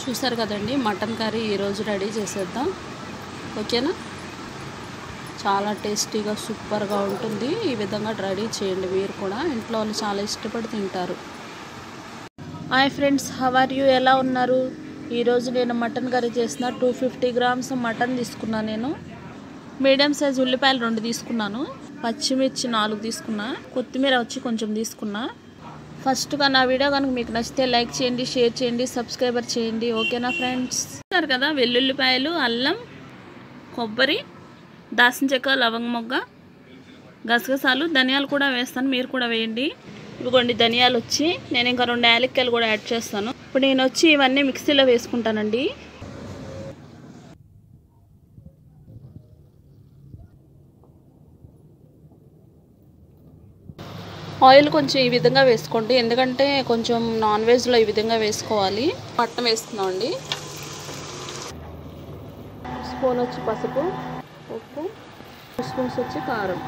చూసారు కదండి mutton curry ఈరోజు రెడీ చేసేద్దాం ఓకేనా చాలా టేస్టీగా సూపర్గా ఉంటుంది ఈ విధంగా రెడీ చేయండి మీరు కూడా ఇంట్లో వాళ్ళు చాలా ఇష్టపడి తింటారు హాయ్ ఫ్రెండ్స్ హవర్ యూ ఎలా ఉన్నారు ఈరోజు నేను మటన్ కర్రీ చేసిన టూ ఫిఫ్టీ గ్రామ్స్ మటన్ తీసుకున్నాను నేను మీడియం సైజ్ ఉల్లిపాయలు రెండు తీసుకున్నాను పచ్చిమిర్చి నాలుగు తీసుకున్నా కొత్తిమీర వచ్చి కొంచెం తీసుకున్నా ఫస్ట్గా నా వీడియో కనుక మీకు నచ్చితే లైక్ చేయండి షేర్ చేయండి సబ్స్క్రైబర్ చేయండి ఓకేనా ఫ్రెండ్స్ చూస్తారు కదా వెల్లుల్లిపాయలు అల్లం కొబ్బరి దాసిన చెక్క లవంగ మొగ్గ గసగసాలు ధనియాలు కూడా వేస్తాను మీరు కూడా వేయండి ఇదిగోండి ధనియాలు వచ్చి నేను ఇంకా రెండు యాలక్కాయలు కూడా యాడ్ చేస్తాను ఇప్పుడు నేను వచ్చి ఇవన్నీ మిక్సీలో వేసుకుంటానండి ఆయిల్ కొంచెం ఈ విధంగా వేసుకోండి ఎందుకంటే కొంచెం నాన్ వెజ్లో ఈ విధంగా వేసుకోవాలి మట్టం వేసుకున్నామండి స్పూన్ వచ్చి పసుపు ఉప్పు టూ స్పూన్స్ వచ్చి కారం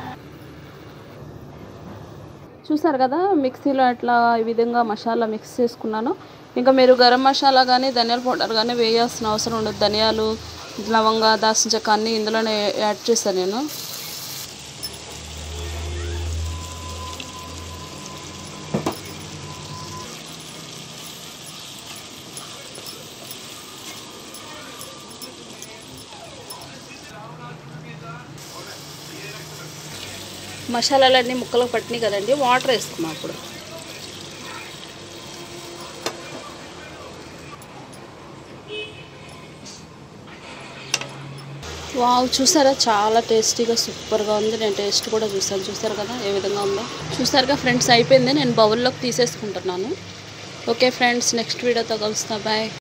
చూసారు కదా మిక్సీలో అట్లా ఈ విధంగా మసాలా మిక్స్ చేసుకున్నాను ఇంకా మీరు గరం మసాలా కానీ ధనియాల పౌడర్ కానీ వేయాల్సిన అవసరం ఉండదు ధనియాలు లవంగ దాల్చిన చెక్క అన్నీ ఇందులోనే యాడ్ చేశాను నేను మసాలాలన్నీ ముక్కలకు పట్టినాయి కదండి వాటర్ వేసుకున్నాం అప్పుడు వావ్ చూసారా చాలా టేస్టీగా సూపర్గా ఉంది నేను టేస్ట్ కూడా చూసాను చూసారు కదా ఏ విధంగా ఉందో చూసారుగా ఫ్రెండ్స్ అయిపోయింది నేను బౌల్లోకి తీసేసుకుంటున్నాను ఓకే ఫ్రెండ్స్ నెక్స్ట్ వీడియోతో కలుస్తా బాయ్